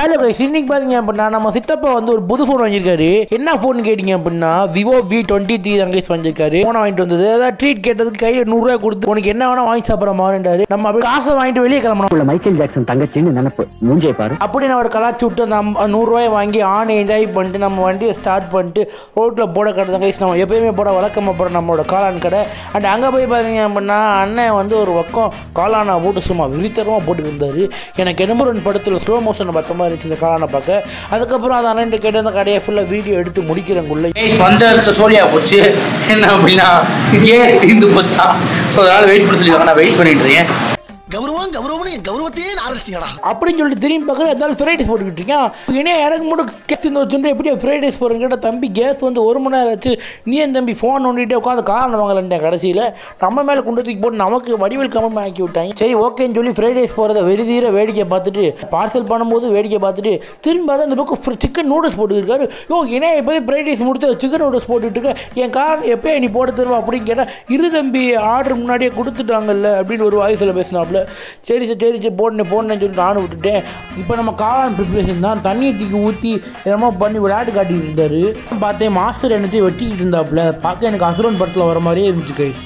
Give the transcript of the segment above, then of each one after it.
hello guys இன்னைக்கு பாத்தீங்க அப்படின்னா நம்ம சித்தப்பா வந்து ஒரு புது ஃபோன் வாங்கியிருக்காரு என்ன ஃபோன் கேட்டீங்க அப்படின்னா விவோ வி டுவெண்ட்டி த்ரீ தான் கைஸ் வாங்கியிருக்காரு ஃபோனை வாங்கிட்டு வந்தது ஏதாவது ட்ரீட் கேட்டதுக்கு கையில் நூறுரூவா கொடுத்து உனக்கு என்ன வேணா வாங்கி சாப்பிட்ற மாதிரின்றாரு நம்ம அப்படி காசை வாங்கிட்டு வெளியே கிளம்பணும் உள்ள மைக்கேல் ஜாக்சன் தங்கச்சின்னு நினைப்பு மூஞ்சே பாரு அப்படி நான் ஒரு கலாச்சி விட்டு அந்த அம்- நூறுரூவாயை வாங்கி ஆன் என்ஜாய் பண்ணிட்டு நம்ம வண்டியை ஸ்டார்ட் பண்ணிட்டு ரோட்டில் போட கடை தான் கைஸ் நம்ம எப்பயுமே போட வழக்கமாக போட நம்மளோட காளான் கடை அண்ட் அங்கே போய் பார்த்தீங்க அப்படின்னா அண்ணன் வந்து ஒரு பக்கம் காளானை போட்டு சும்மா விரித்தரமாக போட்டு இருந்தார் எனக்கு என்னமோ ரெண்டு படத்தில் ஸ்லோ மோஷன் பார்த்த மாதிரி இருந்துச்சு இந்த காளானை பார்க்க அதுக்கப்புறம் அந்த அண்ணன் கேட்டு அந்த கடையை ஃபுல்லாக வீடியோ எடுத்து முடிக்கிறேங்குள்ள வந்த இடத்துல சோழியா போச்சு என்ன அப்படின்னா ஏன் தீர்ந்து போச்சா ஸோ அதனால வெயிட் பண்ண சொல்லி நான் வெயிட் பண்ணிட்டு இருக்கேன் கௌரவம் கௌரவம் என் கௌரவத்தையே ஆரம்பிச்சிட்டீங்களா அப்படின்னு சொல்லிட்டு திரும்பி பார்க்க ஏதாவது ஃப்ரைட் ரைஸ் போட்டுக்கிட்டு இருக்கேன் இனே எனக்கு மட்டும் கேஸ் இந்த வச்சுட்டு எப்படி ஃப்ரைட் ரைஸ் போகிறேன் கேட்டால் தம்பி கேஸ் வந்து ஒரு மணி நேரம் ஆச்சு நீ என் தம்பி ஃபோன் நோண்டிட்டு உட்காந்து காரணம் வாங்கலன்ட்டேன் கடைசியில் நம்ம மேலே கொண்டு தூக்கி போட்டு நமக்கு வடிவில் கமெண்ட் ஆக்கி விட்டாங்க சரி ஓகேன்னு சொல்லி ஃப்ரைட் ரைஸ் போகிறத வெறுதீர வேடிக்கை பார்த்துட்டு பார்சல் பண்ணும்போது வேடிக்கை பார்த்துட்டு திரும்பி பார்த்தா இந்த பக்கம் சிக்கன் நூடுல்ஸ் போட்டுருக்காரு யோ இனே எப்போயும் ஃப்ரைட் ரைஸ் முடித்து சிக்கன் நூடுல்ஸ் போட்டுட்டு இருக்க என் காரணம் எப்போயே நீ போட்டு தருவா அப்படின்னு கேட்டால் இரு தம்பி ஆர்டர் முன்னாடியே கொடுத்துட்டாங்கல்ல அப்படின்னு ஒரு வாய்ஸில் பேசினாப்புல சரி சார் சரி சரி போடணும் போடணும்னு சொல்லி நானும் விட்டுட்டேன் இப்போ நம்ம காளான் ப்ரிப்ரேஷன் தான் தண்ணியை தூக்கி ஊற்றி என்னமோ பண்ணி விளையாட்டு காட்டிட்டு இருந்தாரு பார்த்தேன் மாஸ்டர் என்னத்தையும் வெட்டிக்கிட்டு இருந்தாப்புல பார்க்க எனக்கு அசுரன் படத்தில் வர மாதிரியே இருந்துச்சு கைஸ்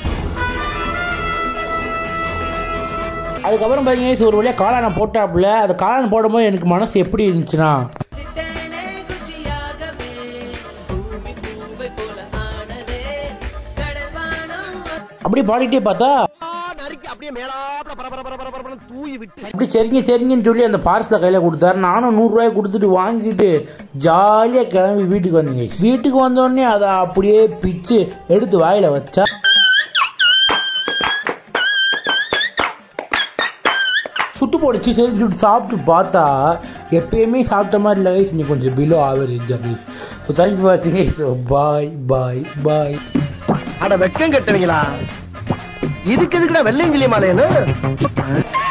அதுக்கப்புறம் பார்த்தீங்கன்னா ஒரு வழியாக காளானை போட்டாப்புல அது காளான் போடும்போது எனக்கு மனசு எப்படி இருந்துச்சுன்னா தித்தேனே குஷியாகவே பூமி பூவை போல ஆனதே கடல் வானம் அப்படி பாடிட்டே பார்த்தா நறுக்கி அப்படியே மேலாப்ல பர பர பர பர பர பரன்னு தூவி விட்டு அப்படி சரிங்க சரிங்கன்னு சொல்லி அந்த பார்சலை கையில் கொடுத்தாரு நானும் நூறுரூவாய் கொடுத்துட்டு வாங்கிட்டு ஜாலியாக கிளம்பி வீட்டுக்கு வந்தீங்க வீட்டுக்கு வந்தோடனே அதை அப்படியே பிச்சு எடுத்து வாயில் வச்சா சுட்டு போடுச்சு சரி சொல்லிட்டு சாப்பிட்டு பார்த்தா எப்பயுமே சாப்பிட்ட மாதிரி இல்லை கைஸ் நீ கொஞ்சம் below average guys so thank you for வாட்சிங் கைஸ் பாய் பாய் பாய் அட வெக்கம் கட்டுவீங்களா இதுக்கு எதுக்குடா வெள்ளையங்கிலி மாலையன்னு